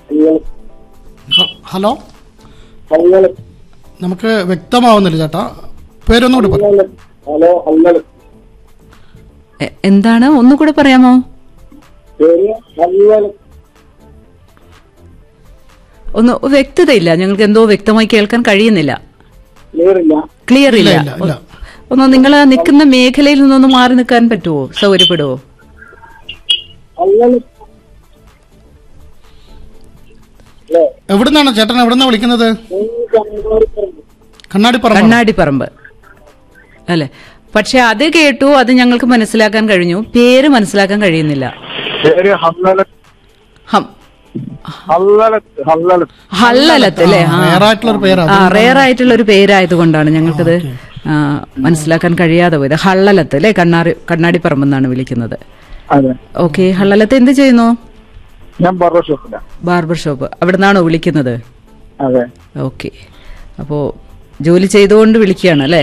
ഹ- hello ഹല്ലല നമുക്ക് വ്യക്തമാവുന്നില്ല ചേട്ടാ പേരൊന്നുകൂടി പറ ഹലോ ഹല്ലല എ- എന്താണ് ഒന്നുകൂടെ പറയാമോ പേര് ഹല്ലല ഒന്ന് വ്യക്തതയില്ല ഞങ്ങൾക്ക് എന്തോ വ്യക്തമായി കേൾക്കാൻ കഴിയുന്നില്ല ക്ലിയറില്ല ക്ലിയർ ഇല്ല ഇല്ല, ഇല്ല. ഒന്ന് നിങ്ങൾ നിൽക്കുന്ന മേഖലയിൽ നിന്നൊന്ന് മാറി നിൽക്കാൻ പറ്റുമോ സൗകര്യപ്പെടുവോ ഹല്ലല ഹലോ എവിടുന്നാണ് ചേട്ടൻ എവിടുന്നാ വിളിക്കുന്നത് കണ്ണാടിപ്പറമ്പ് കണ്ണാടിപ്പറമ്പ് അല്ലെ പക്ഷെ അത് കേട്ടു അത് ഞങ്ങൾക്ക് മനസ്സിലാക്കാൻ കഴിഞ്ഞു പേര് മനസ്സിലാക്കാൻ കഴിയുന്നില്ല പേര് ഹല്ലല ഹം ഹല്ലല ഹല്ലല ഹല്ലലത്ത് അല്ലേ ആ റയറായിട്ടുള്ള ഒരു പേരാ ആ റെയർ ആയിട്ടുള്ള ഒരു പേരായതുകൊണ്ടാണ് ഞങ്ങൾക്കത് ആ, മനസ്സിലാക്കാൻ കഴിയാതെ പോയത് ഹള്ളലത്ത് അല്ലേ കണ്ണാടി കണ്ണാടിപ്പറമ്പെന്നാണ് വിളിക്കുന്നത് അതെ ഓക്കെ ഹള്ളലത്ത് എന്ത് ചെയ്യുന്നു ഞാൻ ബർബർ ഷോപ്പില ബാർബർ ഷോപ്പ് അവിടെ നിന്നാണോ വിളിക്കുന്നത് അതെ ഓക്കെ അപ്പോ ജോലി ചെയ്തുകൊണ്ട് വിളിക്കുകയാണ് അല്ലേ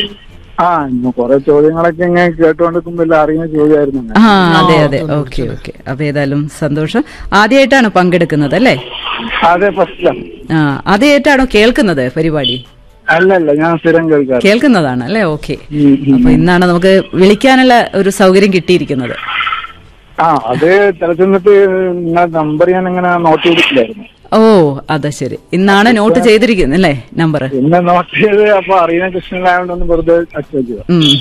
ആ ഇന്ന് കുറെ ചോദ്യങ്ങളൊക്കെ ഇങ്ങനെ കേട്ടുകൊണ്ടിരിക്കുമ്പോ അറിയുന്ന ചോദ്യമായിരുന്നു ആ അതെ അതെ ഓക്കെ ഓക്കെ അപ്പൊ ഏതായാലും സന്തോഷം ആദ്യമായിട്ടാണ് പങ്കെടുക്കുന്നത് അല്ലേ അതെ ഫസ്റ്റിലാണ് ആ ആദ്യമായിട്ടാണോ കേൾക്കുന്നത് പരിപാടി അല്ലല്ല ഞാൻ സ്ഥിരം കേൾക്കാറ് കേൾക്കുന്നതാണ് അല്ലേ ഓക്കെ ഉം, ഉം. അപ്പൊ ഇന്നാണ് നമുക്ക് വിളിക്കാനുള്ള ഒരു സൗകര്യം കിട്ടിയിരിക്കുന്നത് ആ അത് ചിലച്ചെന്നിട്ട് നിങ്ങളെ നമ്പർ ഞാൻ ഇങ്ങനെ നോട്ട് ചെയ്തിട്ടില്ലായിരുന്നു ഓ അതാ ശരി ഇന്നാണ് നോട്ട് ചെയ്തിരിക്കുന്നത് അല്ലേ നമ്പർ പിന്നെ നോട്ട് ചെയ്ത് അപ്പൊ അറിയുന്ന കൃഷ്ണനായോണ്ടൊന്ന് വെറുതെ അച്ചോ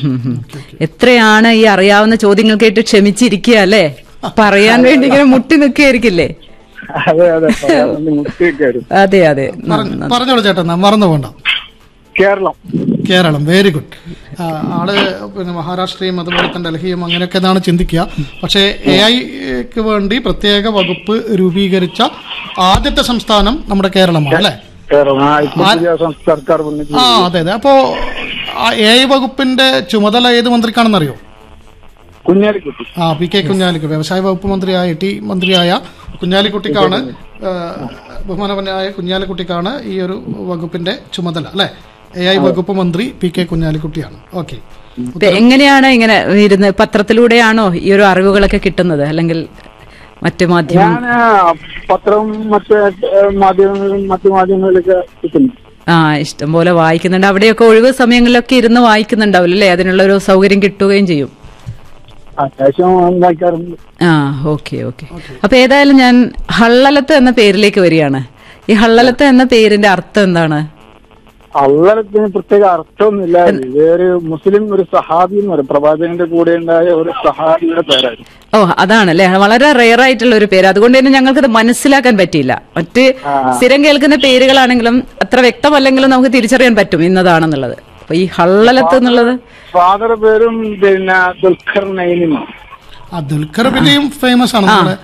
എത്രയാണ് ഈ അറിയാവുന്ന ചോദ്യങ്ങൾ കേട്ട് ക്ഷമിച്ചിരിക്കുക അല്ലേ പറയാൻ വേണ്ടി ഇങ്ങനെ മുട്ടി നിൽക്കുകയായിരിക്കില്ലേ അതെ അതെ പറയാൻ മുട്ടിയൊക്കെയായിരുന്നു അതെ അതെ പറഞ്ഞ- പറഞ്ഞോളൂ ചേട്ടാ എന്നാ മറന്നു പോണ്ട കേരളം കേരളം വെരി ഗുഡ് ആള് പിന്നെ മഹാരാഷ്ട്രയും അതുപോലെ തന്നെ ഡൽഹിയും അങ്ങനെയൊക്കെ എന്നാണ് ചിന്തിക്കുക പക്ഷേ എ ഐക്ക് വേണ്ടി പ്രത്യേക വകുപ്പ് രൂപീകരിച്ച ആദ്യത്തെ സംസ്ഥാനം നമ്മുടെ കേരളമാണ് അല്ലേ കേരളം ആ ഇപ്പൊ പുതിയ സം- സർക്കാർ വന്നിട്ട് ആ അതെ അതെ അപ്പോ എ ഐ വകുപ്പിന്റെ ചുമതല ഏത് മന്ത്രിക്കാണെന്നറിയോ കുഞ്ഞാലിക്കുട്ടി ആ പി കെ കുഞ്ഞാലിക്കുട്ടി വ്യവസായ വകുപ്പ് മന്ത്രിയായ ടി മന്ത്രിയായ കുഞ്ഞാലിക്കുട്ടിക്കാണ് ആ, ബഹുമാനവനായ കുഞ്ഞാലിക്കുട്ടിക്കാണ് ഈ ഒരു വകുപ്പിന്റെ ചുമതല അല്ലെ എ ഐ വകുപ്പ് മന്ത്രി പി കെ കുഞ്ഞാലിക്കുട്ടിയാണ് ഓക്കെ ഇപ്പൊ എങ്ങനെയാണ് ഇങ്ങനെ ഇരുന്ന് പത്രത്തിലൂടെയാണോ ഈ ഒരു അറിവുകളൊക്കെ കിട്ടുന്നത് അല്ലെങ്കിൽ മറ്റു മാധ്യമം ഞാൻ പത്രവും മറ്റ് ഏഹ്, മാധ്യമങ്ങളിലും മറ്റു മാധ്യമങ്ങളിലൊക്കെ കിട്ടുന്നു ആ ഇഷ്ടം പോലെ വായിക്കുന്നുണ്ട് അവിടെയൊക്കെ ഒഴിവ് സമയങ്ങളിലൊക്കെ ഇരുന്ന് വായിക്കുന്നുണ്ടാവില്ല അല്ലേ അതിനുള്ള ഒരു സൗകര്യം കിട്ടുകയും ചെയ്യും അത്യാവശ്യം വായിക്കാറുണ്ട് ആ ഓക്കെ ഓക്കെ അപ്പൊ ഏതായാലും ഞാൻ ഹള്ളലത്ത് എന്ന പേരിലേക്ക് വരികയാണ് ഈ ഹള്ളലത്ത് എന്ന പേരിന്റെ അർത്ഥം എന്താണ് അള്ളലത്തിന് പ്രത്യേക അർത്ഥമൊന്നുമില്ല ഇതൊരു മുസ്ലിം ഒരു സഹാബി എന്ന് പറയും പ്രവാചകന്റെ കൂടെ ഉണ്ടായ ഒരു സഹാബിയുടെ പേരായിരുന്നു ഓ അതാണല്ലേ വളരെ റെയർ ആയിട്ടുള്ള ഒരു പേര് അതുകൊണ്ട് തന്നെ ഞങ്ങൾക്കത് മനസ്സിലാക്കാൻ പറ്റിയില്ല മറ്റ് സ്ഥിരം കേൾക്കുന്ന പേരുകളാണെങ്കിലും അത്ര വ്യക്തമല്ലെങ്കിലും നമുക്ക് തിരിച്ചറിയാൻ പറ്റും ഇന്നതാണെന്നുള്ളത് അപ്പൊ ഈ ഹള്ളലത്ത് എന്നുള്ളത് ഫാദർ പേരും പിന്നെ ദുൽഖർ നൈനിമാണ് ആ ദുൽഖർ പിന്നെയും ഫേമസ് ആണ് നമ്മുടെ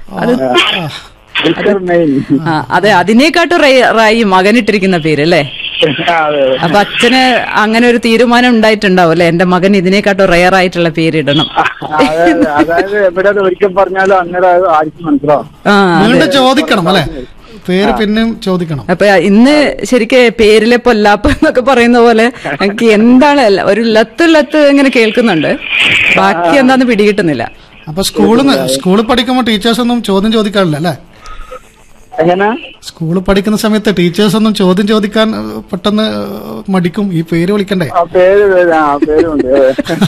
ആ, ദുൽഖർ നൈനി ആ അതെ അതിനേക്കാട്ടും റേറായി മകനിട്ടിരിക്കുന്ന പേര് അല്ലേ അതെ അപ്പൊ അച്ഛന് അങ്ങനെ ഒരു തീരുമാനം ഉണ്ടായിട്ടുണ്ടാവും അല്ലെ എന്റെ മകൻ ഇതിനേക്കാട്ടും റെയർ ആയിട്ടുള്ള പേരിടണം അതെ അതെ അതായത് എവിടെ അത് ഒരിക്കൽ പറഞ്ഞാലും അന്നേരം അത് ആർക്കും മനസ്സിലാവും ആ വീണ്ടും ചോദിക്കണം അല്ലെ പേര് പിന്നെയും ചോദിക്കണം അപ്പൊ ഇന്ന് ശരിക്ക് പേരിലെ പൊല്ലാപ്പ് എന്നൊക്കെ പറയുന്ന പോലെ എനിക്ക് എന്താണ് അല്ല- ഒരു ലത്ത് ലത്ത് ഇങ്ങനെ കേൾക്കുന്നുണ്ട് ബാക്കി എന്താന്ന് പിടികിട്ടുന്നില്ല അപ്പൊ സ്കൂളിൽ സ്കൂളിൽ പഠിക്കുമ്പോൾ ടീച്ചേഴ്സ് ഒന്നും ചോദ്യം ചോദിക്കാറില്ല അല്ലെ എങ്ങനെ സ്കൂളിൽ പഠിക്കുന്ന സമയത്ത് ടീച്ചേഴ്സ് ഒന്നും ചോദ്യം ചോദിക്കാൻ ഏഹ്, പെട്ടെന്ന് ഏഹ്, മടിക്കും ഈ പേര് വിളിക്കണ്ടേ ആ പേര് പേര് ആ പേരുണ്ട് അതെ.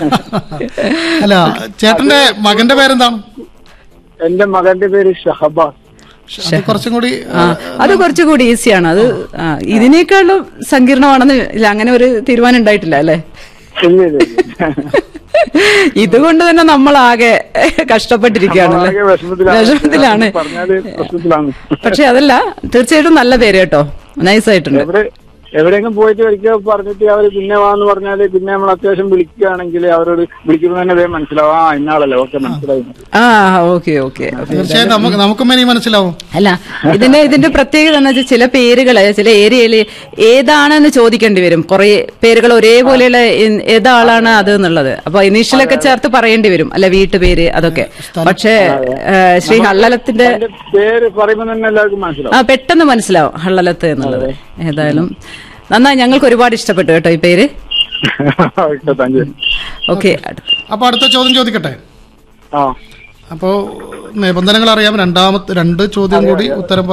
അല്ല ചേട്ടന്റെ മകന്റെ പേരെന്താണ് എന്റെ മകന്റെ പേര് ഷഹബാസ് അത് കുറച്ചും കൂടി ആ അത് കുറച്ചുകൂടി ഈസിയാണ് അത് ആ, ഇതിനേക്കാളും സങ്കീർണമാണെന്ന് ഇല്ല അങ്ങനെ ഒരു തീരുമാനം ഉണ്ടായിട്ടില്ല അല്ലെ ഇല്ല ഇല്ല ഇല്ല. ഇതുകൊണ്ട് തന്നെ നമ്മൾ ആകെ കഷ്ടപ്പെട്ടിരിക്കുകയാണല്ലേ ആകെ വിഷമത്തിലാണ് വിഷമത്തിലാണ് പറഞ്ഞാല് പ്രശ്നത്തിലാണ് പക്ഷെ അതല്ല തീർച്ചയായിട്ടും നല്ല പേര് കേട്ടോ നൈസായിട്ടുണ്ട് എവിടെ എവിടെയെങ്കിലും പോയിട്ട് ഒരിക്കൽ പറഞ്ഞിട്ട് അവര് പിന്നെ വാന്ന് പറഞ്ഞാല് പിന്നെ നമ്മൾ അത്യാവശ്യം വിളിക്കുകയാണെങ്കിൽ അവരോട് വിളിക്കുമ്പോൾ തന്നെ വേഗം മനസ്സിലാവും ആ ഇന്നാളല്ലേ ഓക്കെ മനസ്സിലായി ആ ഓക്കെ ഓക്കെ തീർച്ചയായും നമുക്ക് നമുക്കും ഇനി മനസ്സിലാവും അല്ല ഇതിന്റെ ഇതിന്റെ പ്രത്യേകത എന്ന് വെച്ചാൽ ചില പേരുകള് ചില ഏരിയയിൽ ഏതാണെന്ന് ചോദിക്കേണ്ടി വരും കുറെ പേരുകൾ ഒരേപോലെയുള്ള എ- ഏതാളാണ് അത് എന്നുള്ളത് അപ്പൊ ഇനീഷ്യലൊക്കെ ചേർത്ത് പറയേണ്ടി വരും അല്ല വീട്ടുപേര് അതൊക്കെ പക്ഷേ ഏ, ശ്രീ ഹള്ളലത്തിന്റെ അതിന്റെ പേര് പറയുമ്പോൾ തന്നെ എല്ലാവർക്കും മനസ്സിലാവും ആ പെട്ടെന്ന് മനസ്സിലാവും ഹള്ളലത്ത് എന്നുള്ളത് ഏതായാലും നന്നായി ഞങ്ങൾക്ക് ഒരുപാട് ഇഷ്ടപ്പെട്ടു കേട്ടോ ഈ പേര് ഓക്കെ താങ്ക് യു ഓക്കെ അപ്പൊ അടുത്ത ചോദ്യം ചോദിക്കട്ടെ ആ അപ്പോ നിബന്ധനകൾ അറിയാം രണ്ടാമത്തെ രണ്ട് ചോദ്യം കൂടി ഉത്തരം